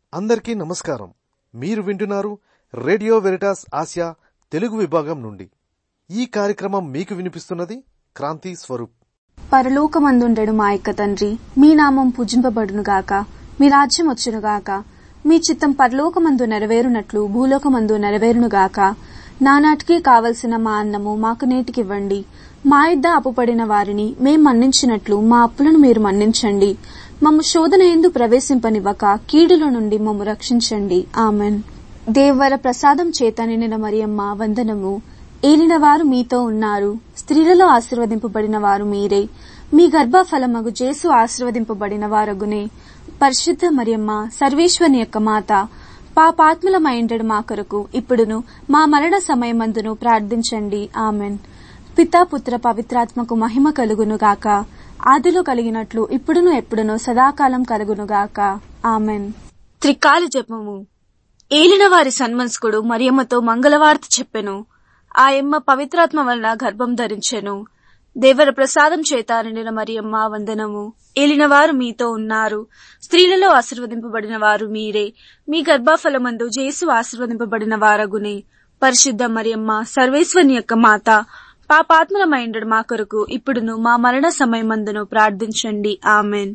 అందరికీ నమస్కారం మీరు వింటున్నారు రేడియో వెరిటాస్ ఆసియా తెలుగు విభాగం నుండి ఈ కార్యక్రమం మీకు వినిపిస్తున్నది క్రాంతి స్వరూప్ పరలోకమందుండెడు మా యొక్క తండ్రి మీ నామం పూజింపబడునుగాక మీ రాజ్యం వచ్చునుగాక మీ చిత్తం పరలోకమందు నెరవేరునట్లు భూలోకమందు నెరవేరునుగాక నానాటికి కావలసిన మా అన్నము మాకు నేటికివ్వండి మా ఇద్ద అప్పుపడిన వారిని మేం మన్నించినట్లు మా అప్పులను మీరు మన్నించండి మమ్ము శోధన ఎందు ప్రవేశింపనివ్వక కీడుల నుండి మమ్ము రక్షించండి ఆమెన్ దేవర ప్రసాదం చేత నిండిన మరియమ్మ వందనము ఏలినవారు మీతో ఉన్నారు స్త్రీలలో ఆశీర్వదింపబడిన వారు మీరే మీ గర్భఫలమగు జేసు ఆశీర్వదింపబడిన వారగునే పరిశుద్ధ మరియమ్మ సర్వేశ్వని యొక్క మాత పాపాత్ములమైండడు మా కొరకు ఇప్పుడును మా మరణ సమయమందును ప్రార్థించండి ఆమెన్ పితా పుత్ర పవిత్రాత్మకు మహిమ కలుగును గాక ఆదిలో కలిగినట్లు ఇప్పుడును ఎప్పుడును సదాకాలం కలుగునుగాక ఆమెన్ త్రికాల జపము ఏలిన వారి సన్మనస్కుడు మరియమ్మతో మంగళవార్త చెప్పెను ఆయమ్మ పవిత్రాత్మ వలన గర్భం ధరించెను దేవర ప్రసాదం చేత నిండిన మరియమ్మ వందనము ఏలినవారు మీతో ఉన్నారు స్త్రీలలో ఆశీర్వదింపబడిన వారు మీరే మీ గర్భఫలమందు జేసు ఆశీర్వదింపబడిన వారగునే పరిశుద్ధ మరియమ్మ సర్వేశ్వని యొక్క మాత పాపాత్మలమైండడు మా కొరకు ఇప్పుడును మా మరణ సమయమందును ప్రార్థించండి ఆమెన్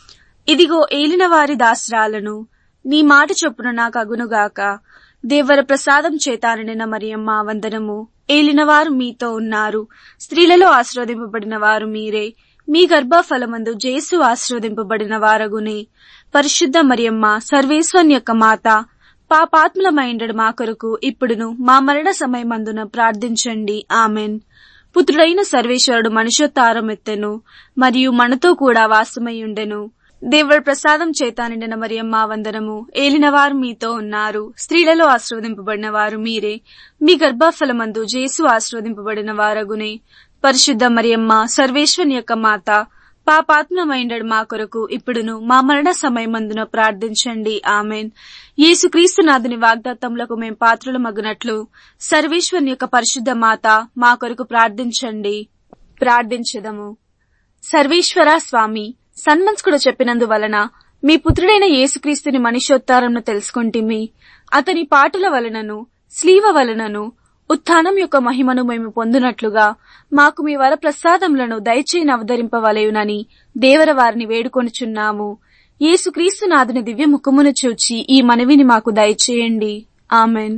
ఇదిగో ఏలిన వారి దాసరాలను నీ మాట చొప్పున నాకు అగునుగాక దేవర ప్రసాదం చేత నిండిన మరియమ్మ వందనము ఏలినవారు మీతో ఉన్నారు స్త్రీలలో ఆశీర్వదింపబడిన వారు మీరే మీ గర్భఫలమందు జేసు ఆశీర్వదింపబడిన వారగునే పరిశుద్ధ మరియమ్మ సర్వేశ్వని యొక్క మాత పాపాత్ములమైండడు మా కొరకు ఇప్పుడును మా మరణ సమయమందున ప్రార్థించండి ఆమెన్ పుత్రుడైన సర్వేశ్వరుడు మనుష్యోత్తారం ఎత్తెను మరియు మనతో కూడా వాసమయ్యుండెను దేవుడి ప్రసాదం చేత నిండిన మరియమ్మ వందనము ఏలినవారు మీతో ఉన్నారు స్త్రీలలో ఆశీర్వదింపబడిన వారు మీరే మీ గర్భఫలమందు జేసు ఆశీర్వదింపబడిన వారగునే పరిశుద్ధ మరియమ్మ సర్వేశ్వని యొక్క మాత పాపాత్మమైండడు మా కొరకు ఇప్పుడును మా మరణ సమయమందున ప్రార్థించండి ఆమెన్ యేసుక్రీస్తు నాథుని వాగ్దాత్తములకు మేం పాత్రలు మగునట్లు సర్వేశ్వని యొక్క పరిశుద్ధ మాత మా కొరకు ప్రార్థించండి ప్రార్థించదము సర్వేశ్వర స్వామి సన్మంస్కుడు చెప్పినందువలన మీ పుత్రుడైన యేసుక్రీస్తుని మనిషోత్తారంను తెలుసుకుంటిమి అతని పాటల వలనను స్లీవ వలనను ఉత్థానం యొక్క మహిమను మేము పొందునట్లుగా మాకు మీ వర ప్రసాదములను దయచేయని అవతరింపవలయునని దేవర వారిని వేడుకొనుచున్నాము యేసుక్రీస్తు నాథుని దివ్య ముఖమును చూచి ఈ మనవిని మాకు దయచేయండి ఆమెన్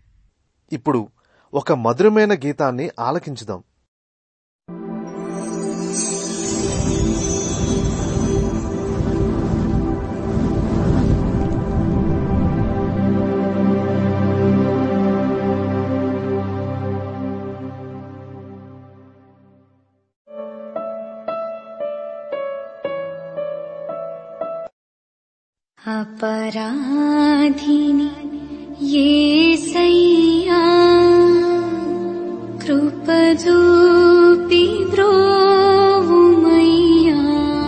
ఇప్పుడు ఒక మధురమైన గీతాన్ని ఆలకించుదాం अपराधिनि येसయ్యా కృపజూపి బ్రోవుమయ్యా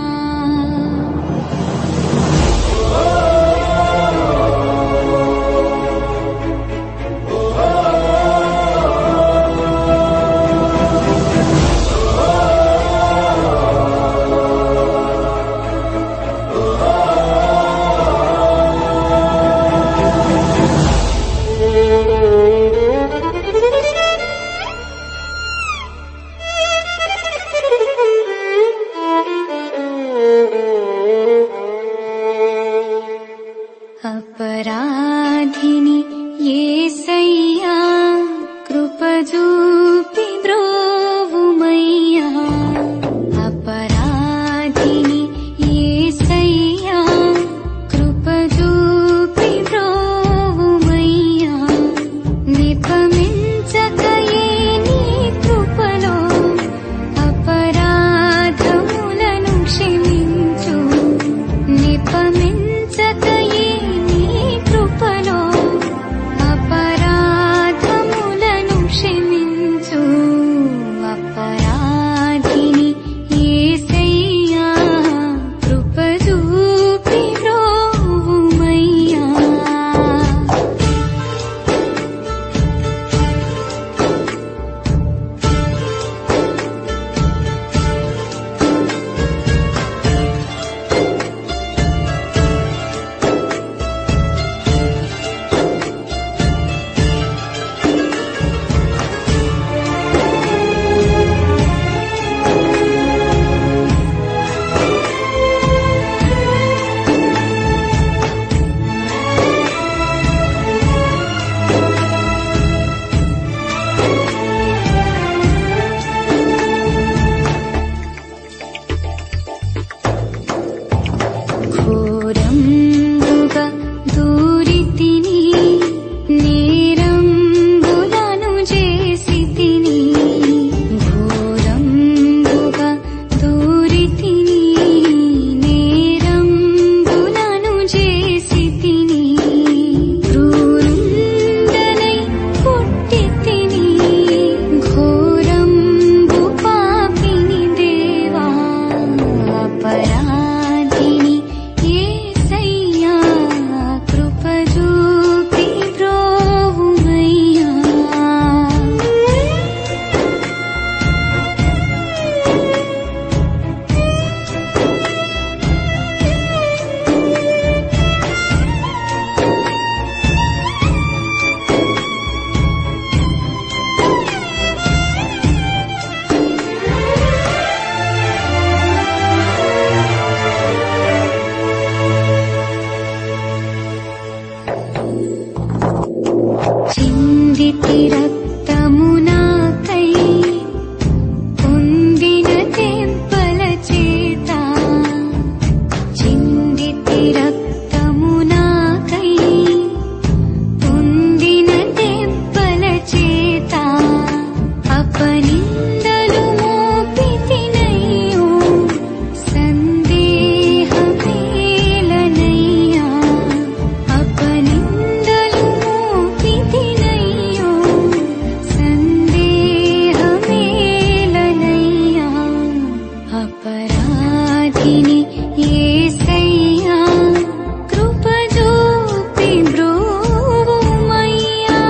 अपराधिनि येसయ్యా కృపజూపి బ్రోవుమయ్యా अपराधिनि येसయ్యా కృపజూపి బ్రోవుమయ్యా నిపమించకయే నీ కృపలో అపరాధములను క్షమించు నిపమించకయే నీ కృపలో అపరా చిందితి రక్తమునాకై పొందిన తెంపల చేత చిందితి రక్తమునాకై పొందిన తెంపల చేత అపనిందలు మోపితినయ్యో సందేహమేలనయ్యా అపనిందలు మోపితినయ్యో సందేహమేలనయ్యా అపరాధిని యేసయ్యా కృప చూపి బ్రోవుమయ్యా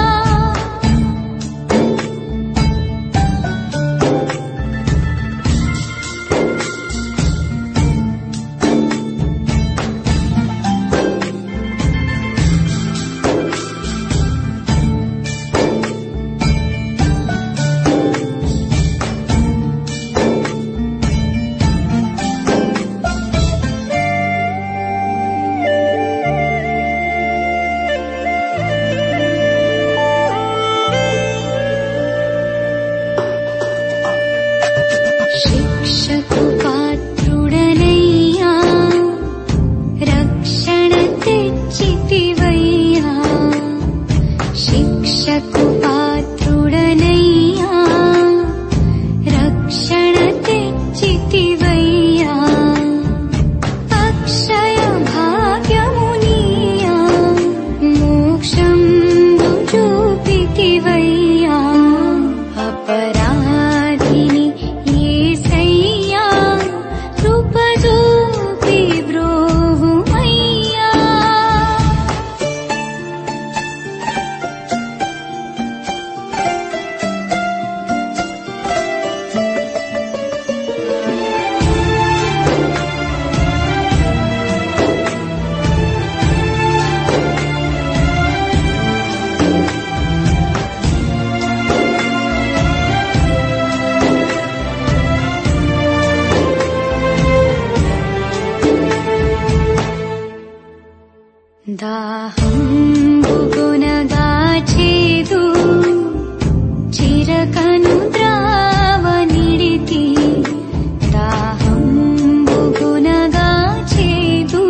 శిక్షకు పాత్రుడనయ్యా రక్షణ తెచ్చితివయ్యా శిక్షకు పాత్రుడనయ్యా రక్షణ తెచ్చితివయ్యా అక్షయ భాగ్యమునియా మోక్షం చూపితివయ్యా అపరాధిని యేసయ్యా కృప చూపి బ్రోవుమయ్యా దాహంబుగునగా చేదు చిరకను ద్రావనిడితి దాహంబుగునగా చేదు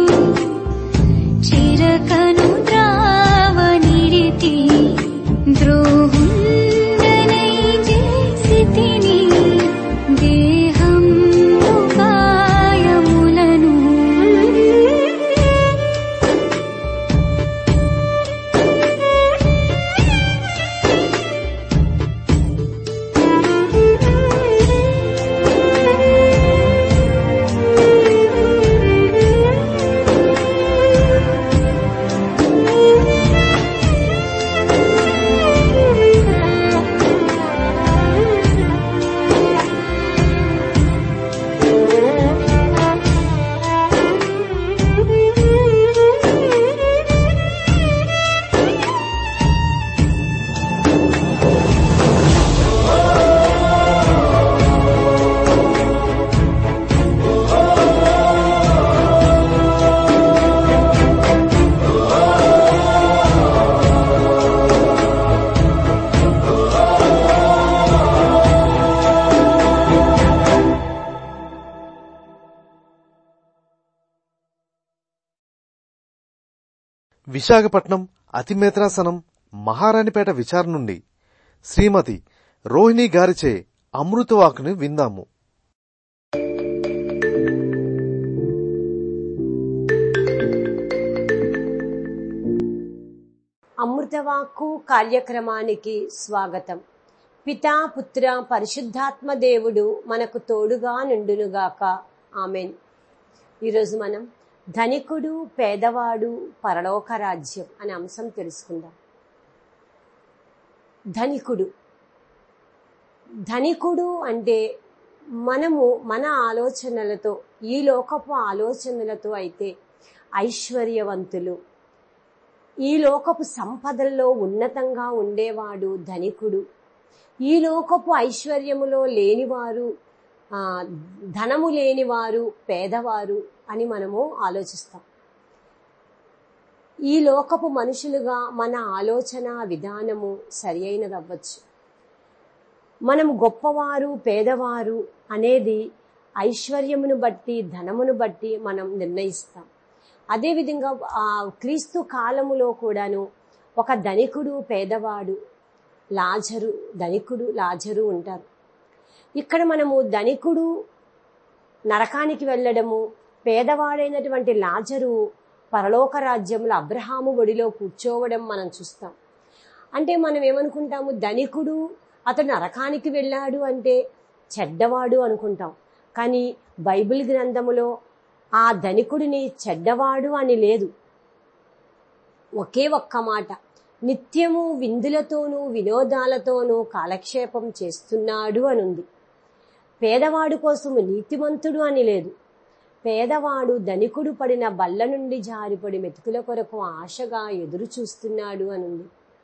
చిరకను ద్రావనిడితి ద్రోహుండనై చేసితిని దేహం కాయములను విశాఖపట్నం అతిమేత్రాసనం మహారాణిపేట విచారణ నుండి శ్రీమతి రోహిణి గారిచే అమృతవాకుని విందాము అమృతవాక్కు కార్యక్రమానికి స్వాగతం పితా పుత్ర పరిశుద్ధాత్మ దేవుడు మనకు తోడుగా నుండునుగాక ఆమెన్ ఈరోజు మనం ధనికుడు పేదవాడు పరలోక రాజ్యం అనే అంశం తెలుసుకుందాం ధనికుడు ధనికుడు అంటే మనము మన ఆలోచనలతో ఈ లోకపు ఆలోచనలతో అయితే ఐశ్వర్యవంతులు ఈ లోకపు సంపదల్లో ఉన్నతంగా ఉండేవాడు ధనికుడు ఈ లోకపు ఐశ్వర్యములో లేనివారు ఆ, ధనము లేనివారు పేదవారు అని మనము ఆలోచిస్తాం ఈ లోకపు మనుషులుగా మన ఆలోచన విధానము సరి అయినది అవ్వచ్చు మనం గొప్పవారు పేదవారు అనేది ఐశ్వర్యమును బట్టి ధనమును బట్టి మనం నిర్ణయిస్తాం అదేవిధంగా ఆ క్రీస్తు కాలములో కూడాను ఒక ధనికుడు పేదవాడు లాజరు ధనికుడు లాజరు ఉంటారు ఇక్కడ మనము ధనికుడు నరకానికి వెళ్ళడము పేదవాడైనటువంటి లాజరు పరలోక రాజ్యంలో అబ్రహాము ఒడిలో కూర్చోవడం మనం చూస్తాం అంటే మనం ఏమనుకుంటాము ధనికుడు అతడు నరకానికి వెళ్ళాడు అంటే చెడ్డవాడు అనుకుంటాం కానీ బైబిల్ గ్రంథములో ఆ ధనికుడిని చెడ్డవాడు అని లేదు ఒకే ఒక్క మాట నిత్యము విందులతోనూ వినోదాలతోనూ కాలక్షేపం చేస్తున్నాడు అని ఉంది పేదవాడు కోసం నీతిమంతుడు అని లేదు పేదవాడు ధనికుడు పడిన బల్ల నుండి జారిపడి మెతుకుల కొరకు ఆశగా ఎదురు చూస్తున్నాడు అని ఉంది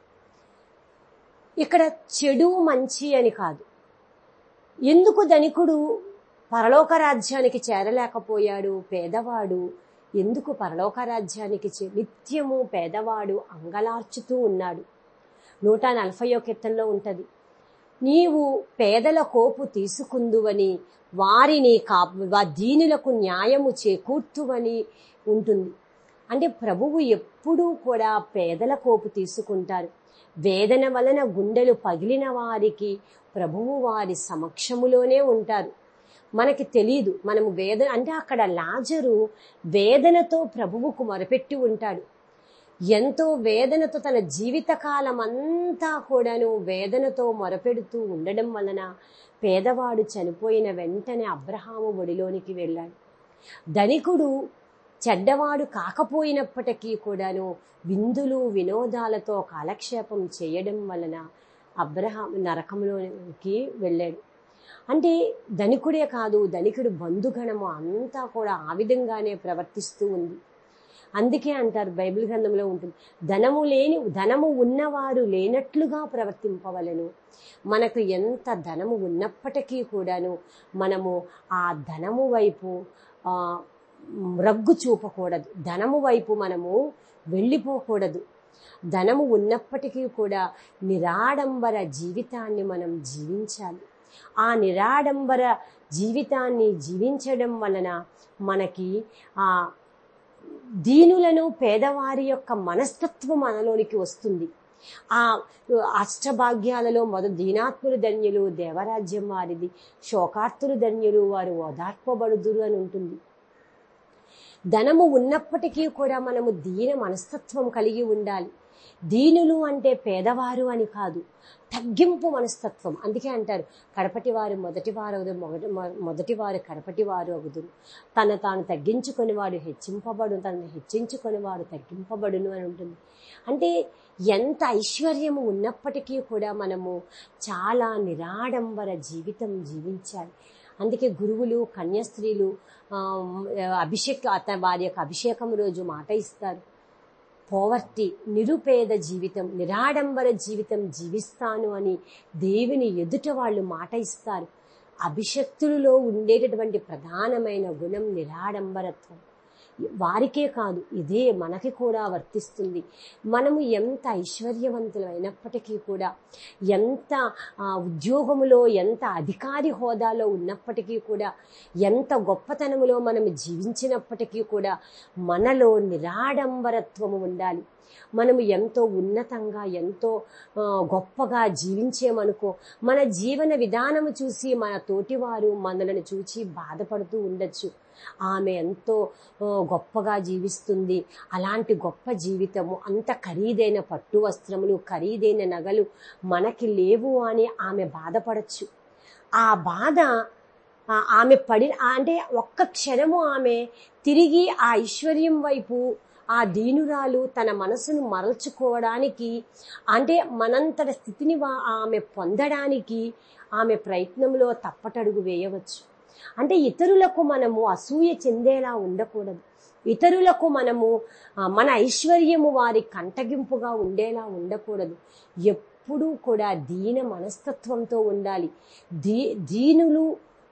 ఇక్కడ చెడు మంచి అని కాదు ఎందుకు ధనికుడు పరలోక రాజ్యానికి చేరలేకపోయాడు పేదవాడు ఎందుకు పరలోక రాజ్యానికి చే- నిత్యము పేదవాడు అంగలార్చుతూ ఉన్నాడు నూట నలభయో కీర్తనలో ఉంటది నీవు పేదల కోపు తీసుకుందువని వారిని కా వా- దీనులకు న్యాయము చేకూర్తువని ఉంటుంది అంటే ప్రభువు ఎప్పుడూ కూడా పేదల కోపు తీసుకుంటారు వేదన వలన గుండెలు పగిలిన వారికి ప్రభువు వారి సమక్షములోనే ఉంటారు మనకి తెలియదు మనము వేదన అంటే అక్కడ లాజరు వేదనతో ప్రభువుకు మొరపెట్టి ఉంటాడు ఎంతో వేదనతో తన జీవితకాలం అంతా కూడాను వేదనతో మొరపెడుతూ ఉండడం వలన పేదవాడు చనిపోయిన వెంటనే అబ్రహాము ఒడిలోనికి వెళ్ళాడు ధనికుడు చెడ్డవాడు కాకపోయినప్పటికీ కూడాను విందులు వినోదాలతో కాలక్షేపం చేయడం వలన అబ్రహాం నరకంలోకి వెళ్ళాడు అంటే ధనికుడే కాదు ధనికుడు బంధుగణము అంతా కూడా ఆ విధంగానే ప్రవర్తిస్తూ ఉంది అందుకే అంటారు బైబిల్ గ్రంథంలో ఉంటుంది ధనము లేని ధనము ఉన్నవారు లేనట్లుగా ప్రవర్తింపవలను మనకు ఎంత ధనము ఉన్నప్పటికీ కూడాను మనము ఆ ధనము వైపు ఆ, రగ్గు చూపకూడదు ధనము వైపు మనము వెళ్ళిపోకూడదు ధనము ఉన్నప్పటికీ కూడా నిరాడంబర జీవితాన్ని మనం జీవించాలి ఆ నిరాడంబర జీవితాన్ని జీవించడం వలన మనకి ఆ దీనులను పేదవారి యొక్క మనస్తత్వం మనలోనికి వస్తుంది ఆ అష్టభాగ్యాలలో మొద దీనాత్ములు ధన్యులు దేవరాజ్యం వారిది శోకార్తులు ధన్యులు వారు ఓదార్పబడుదురు అని ఉంటుంది ధనము ఉన్నప్పటికీ కూడా మనము దీన మనస్తత్వం కలిగి ఉండాలి దీనులు అంటే పేదవారు అని కాదు తగ్గింపు మనస్తత్వం అందుకే అంటారు కడపటి వారు మొదటి వారు అగుదు మొదటి మొదటి వారు కడపటి వారు అగుదురు తన తాను తగ్గించుకొని వాడు హెచ్చింపబడు తనను హెచ్చించుకొని వాడు తగ్గింపబడును అని ఉంటుంది అంటే ఎంత ఐశ్వర్యము ఉన్నప్పటికీ కూడా మనము చాలా నిరాడంబర జీవితం జీవించాలి అందుకే గురువులు కన్యాస్త్రీలు ఆ, అభిషేక్ అత వారి యొక్క అభిషేకం రోజు మాట ఇస్తారు పోవర్టీ నిరుపేద జీవితం నిరాడంబర జీవితం జీవిస్తాను అని దేవుని ఎదుట వాళ్ళు మాట ఇస్తారు అభిషక్తులలో ఉండేటటువంటి ప్రధానమైన గుణం నిరాడంబరత్వం వారికే కాదు ఇదే మనకి కూడా వర్తిస్తుంది మనము ఎంత ఐశ్వర్యవంతులమైనప్పటికీ కూడా ఎంత ఆ, ఉద్యోగములో ఎంత అధికారి హోదాలో ఉన్నప్పటికీ కూడా ఎంత గొప్పతనములో మనం జీవించినప్పటికీ కూడా మనలో నిరాడంబరత్వము ఉండాలి మనము ఎంతో ఉన్నతంగా ఎంతో ఆ, గొప్పగా జీవించేమనుకో మన జీవన విధానము చూసి మన తోటివారు మనలను చూచి బాధపడుతూ ఉండొచ్చు ఆమె ఎంతో ఆ, గొప్పగా జీవిస్తుంది అలాంటి గొప్ప జీవితము అంత ఖరీదైన పట్టు వస్త్రములు ఖరీదైన నగలు మనకి లేవు అని ఆమె బాధపడచ్చు ఆ బాధ ఆ, ఆమె పడి అంటే ఒక్క క్షణము ఆమె తిరిగి ఆ ఐశ్వర్యం వైపు ఆ దీనురాలు తన మనసును మరల్చుకోవడానికి అంటే మనంతటి స్థితిని వా- ఆమె పొందడానికి ఆమె ప్రయత్నంలో తప్పటడుగు వేయవచ్చు అంటే ఇతరులకు మనము అసూయ చెందేలా ఉండకూడదు ఇతరులకు మనము ఆ, మన ఐశ్వర్యము వారి కంటగింపుగా ఉండేలా ఉండకూడదు ఎప్పుడూ కూడా దీన మనస్తత్వంతో ఉండాలి దీ దీనులు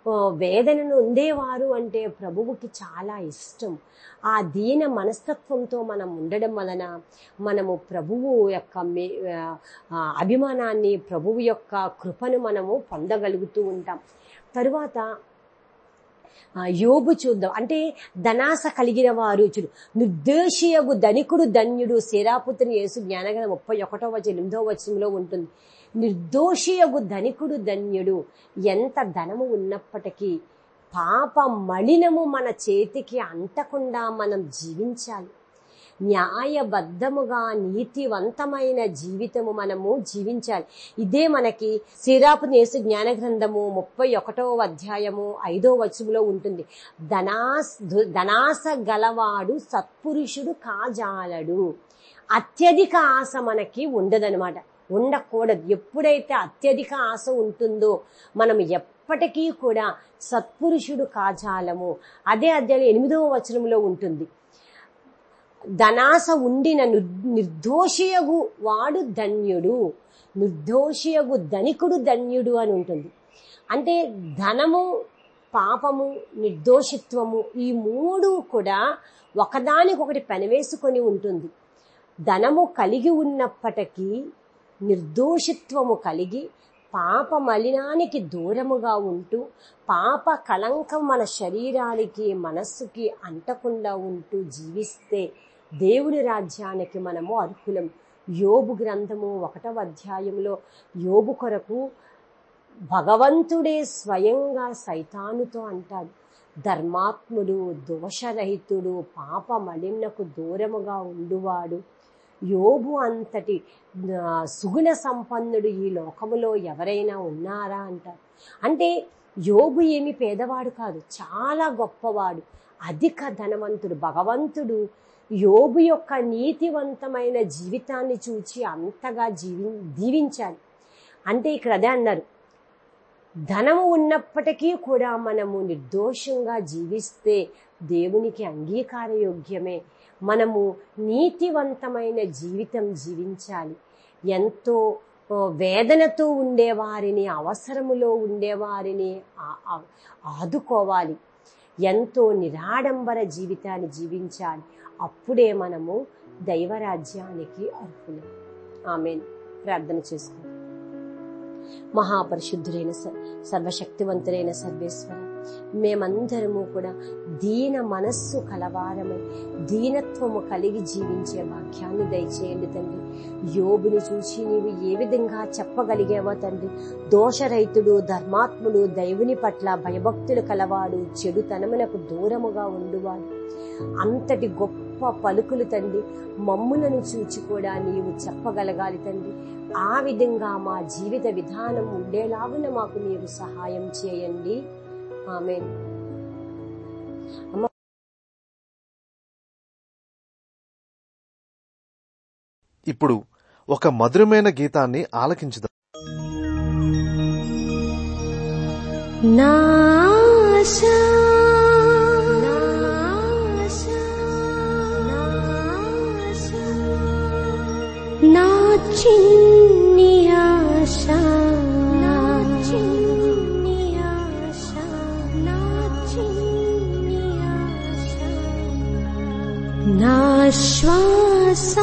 ఆ, వేదనను ఉండేవారు అంటే ప్రభువుకి చాలా ఇష్టం ఆ దీన మనస్తత్వంతో మనం ఉండడం వలన మనము ప్రభువు యొక్క మే ఆ, ఆ, అభిమానాన్ని ప్రభువు యొక్క కృపను మనము పొందగలుగుతూ ఉంటాం తరువాత ఆ, యోబు చూద్దాం అంటే ధనాస కలిగిన వారు చూడు నిర్దేశీయగు ధనికుడు ధన్యుడు శీరాపుత్రుని యేసు జ్ఞానగల ముప్పై ఒకటో వచ్చి ఎనిమిదో వచనంలో ఉంటుంది నిర్దోషియగు ధనికుడు ధన్యుడు ఎంత ధనము ఉన్నప్పటికీ పాప మలినము మన చేతికి అంటకుండా మనం జీవించాలి న్యాయబద్ధముగా నీతివంతమైన జీవితము మనము జీవించాలి ఇదే మనకి శ్రీరాపు నేసు జ్ఞాన గ్రంథము ముప్పై ఒకటవ అధ్యాయము ఐదో వచనంలో ఉంటుంది ధనాస్ ధు- ధనాస గలవాడు సత్పురుషుడు కాజాలడు అత్యధిక ఆశ మనకి ఉండదనమాట ఉండకూడదు ఎప్పుడైతే అత్యధిక ఆశ ఉంటుందో మనం ఎప్పటికీ కూడా సత్పురుషుడు కాజాలము అదే అధ్యాయం ఎనిమిదవ వచనంలో ఉంటుంది ధనాస ఉండిన నిర్- నిర్దోషియగు వాడు ధన్యుడు నిర్దోషియగు ధనికుడు ధన్యుడు అని ఉంటుంది అంటే ధనము పాపము నిర్దోషిత్వము ఈ మూడు కూడా ఒకదానికొకటి పెనవేసుకొని ఉంటుంది ధనము కలిగి ఉన్నప్పటికీ నిర్దోషిత్వము కలిగి పాప మలినానికి దూరముగా ఉంటూ పాప కళంకం మన శరీరానికి మనస్సుకి అంటకుండా ఉంటూ జీవిస్తే దేవుని రాజ్యానికి మనము అర్హులం యోబు గ్రంథము ఒకటవ అధ్యాయంలో యోబు కొరకు భగవంతుడే స్వయంగా సైతానుతో అంటాడు ధర్మాత్ముడు దోషరహితుడు పాప మలినకు దూరముగా ఉండువాడు యోబు అంతటి ఆ, సుగుణ సంపన్నుడు ఈ లోకములో ఎవరైనా ఉన్నారా అంటారు అంటే యోబు ఏమి పేదవాడు కాదు చాలా గొప్పవాడు అధిక ధనవంతుడు భగవంతుడు యోబు యొక్క నీతివంతమైన జీవితాన్ని చూచి అంతగా జీవి దీవించాలి అంటే ఇక్కడ అదే అన్నారు ధనము ఉన్నప్పటికీ కూడా మనము నిర్దోషంగా జీవిస్తే దేవునికి అంగీకారయోగ్యమే మనము నీతివంతమైన జీవితం జీవించాలి ఎంతో ఆ, వేదనతో ఉండేవారిని అవసరములో ఉండేవారిని ఆ- ఆ- ఆదుకోవాలి ఎంతో నిరాడంబర జీవితాన్ని జీవించాలి అప్పుడే మనము దైవరాజ్యానికి అర్హులం ఆమె ప్రార్థన చేసుకుందాం మహాపరిశుద్ధుడైన స- సర్వశక్తివంతుడైన సర్వేశ్వర మేమందరము కూడా దీన మనస్సు కలవారమై దీనత్వము కలిగి జీవించే భాగ్యాన్ని దయచేయండి తండ్రి యోబుని చూసి నీవు ఏ విధంగా చెప్పగలిగేవో తండ్రి దోషరహితుడు ధర్మాత్ముడు దైవుని పట్ల భయభక్తులు కలవాడు చెడుతనమునకు దూరముగా ఉండువాడు అంతటి గొప్ప పలుకులు తండ్రి మమ్ములను చూచి కూడా నీవు చెప్పగలగాలి తండ్రి ఆ విధంగా మా జీవిత విధానం ఉండేలాగున మాకు నీవు సహాయం చేయండి ఆమె ఇప్పుడు ఒక మధురమైన గీతాన్ని ఆలకించుదాం నాశా నాశా నాశా నా చిన్ని ఆశా నా చిన్ని ఆశా నా చిన్ని ఆశా నా శ్వాస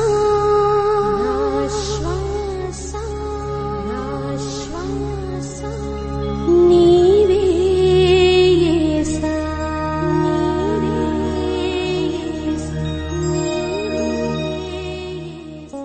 శ్వాస నా శ్వాస నీవే యేసా నీవే యేసా నీవే యేసా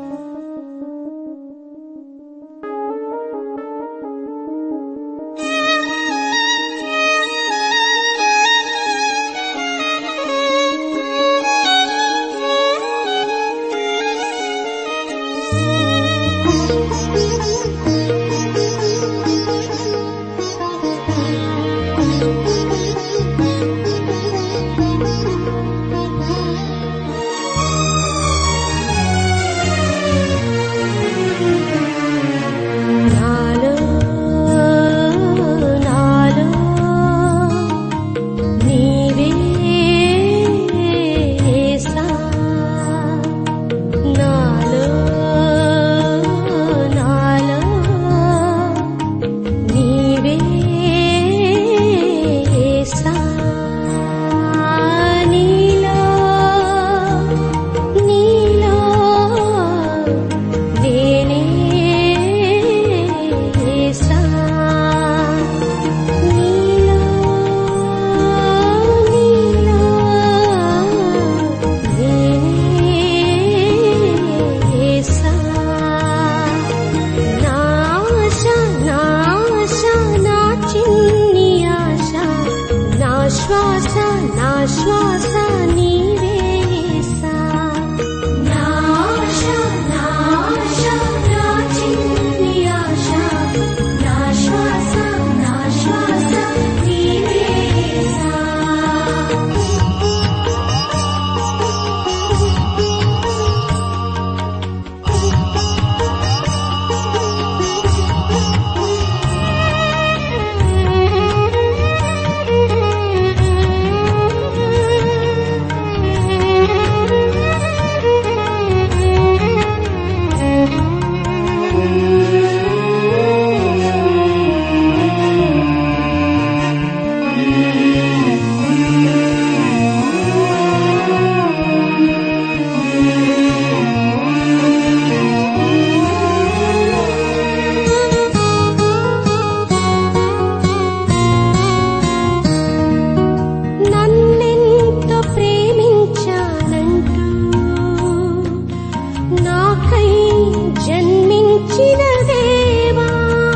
జన్మించిన దేవా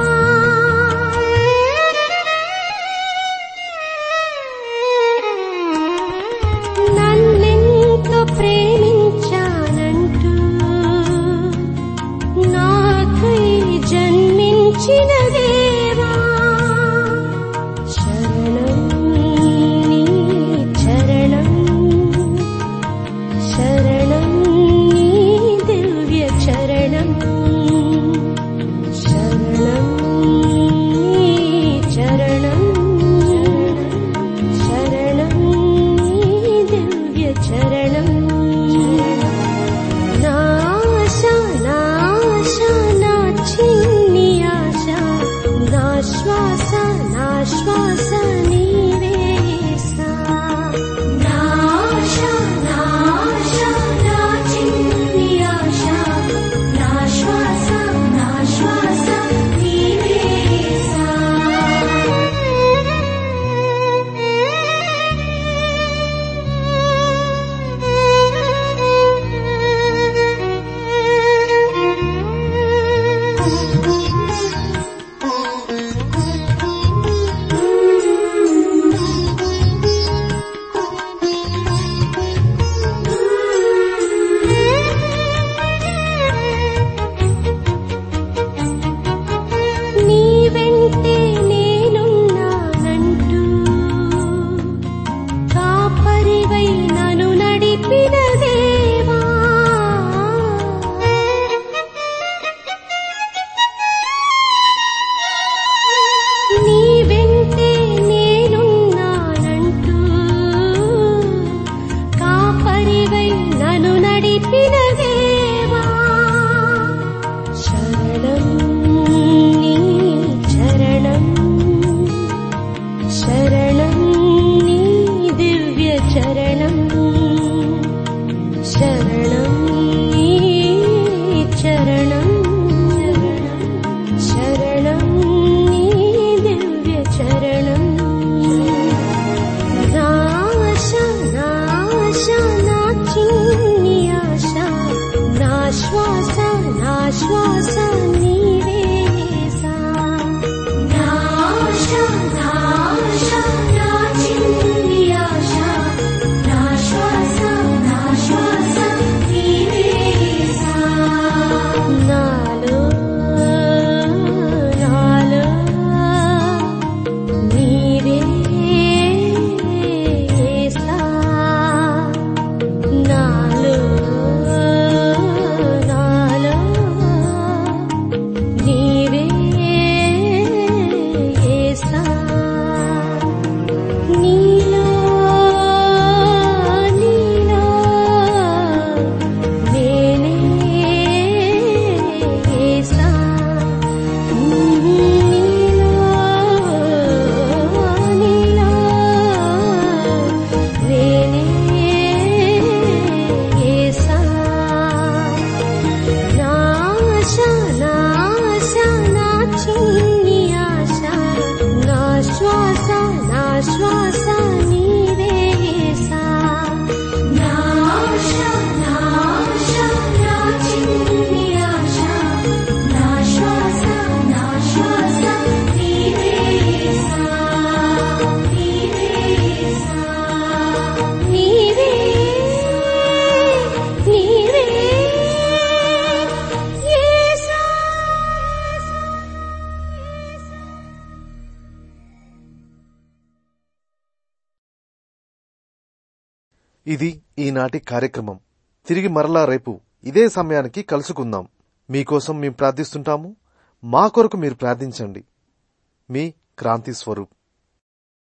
నన్నెంతో ప్రేమించానంటూ నాకై జన్మించిన దేవా శరణం నీ చరణం శరణం నీ దివ్య చరణం శరణం నీ చరణం శరణం నీ దివ్య చరణం నాశ నాశ నా చిన్ని ఆశ నా శ్వాస నా శ్వాస నీవేసా నాశ నాశ నా చిన్ని ఆశ నా శ్వాస నా శ్వాస నీవేసా నీ వెంటే నేనున్నానంటూ కాపరివై నన్ను నడిపిన దేవా నీ వెంటే నేనున్నానంటూ కాపరివై నన్ను నడిపిన దేవా శరణం నీ చరణం శరణం నీ దివ్య చరణం శరణం నీ చరణం శరణం నీ దివ్య చరణం నాశ నాశ నా చిన్ని ఆశ నా శ్వాస నా శ్వాస నీవేసా నాశ నాశ నా చిన్ని ఆశ నా శ్వాస నా శ్వాస నీవేసా నాలో నాలో నీవేసా నాలో నాలో నీవేసా నీలో నీలో నేనేసా నీలో నీలో నేనేసా నాశ నాశ నా చిన్ని ఆశ నా శ్వాస నా శ్వాస నీవేసా నాశ నాశ నా చిన్ని ఆశ నా శ్వాస నా శ్వాస నీవేసా నీవేసా నీవే నీవే యేసా ఇది ఈనాటి కార్యక్రమం తిరిగి మరలా రేపు ఇదే సమయానికి కలుసుకుందాం మీకోసం మేము ప్రార్థిస్తుంటాము మా కొరకు మీరు ప్రార్థించండి మీ క్రాంతి స్వరూప్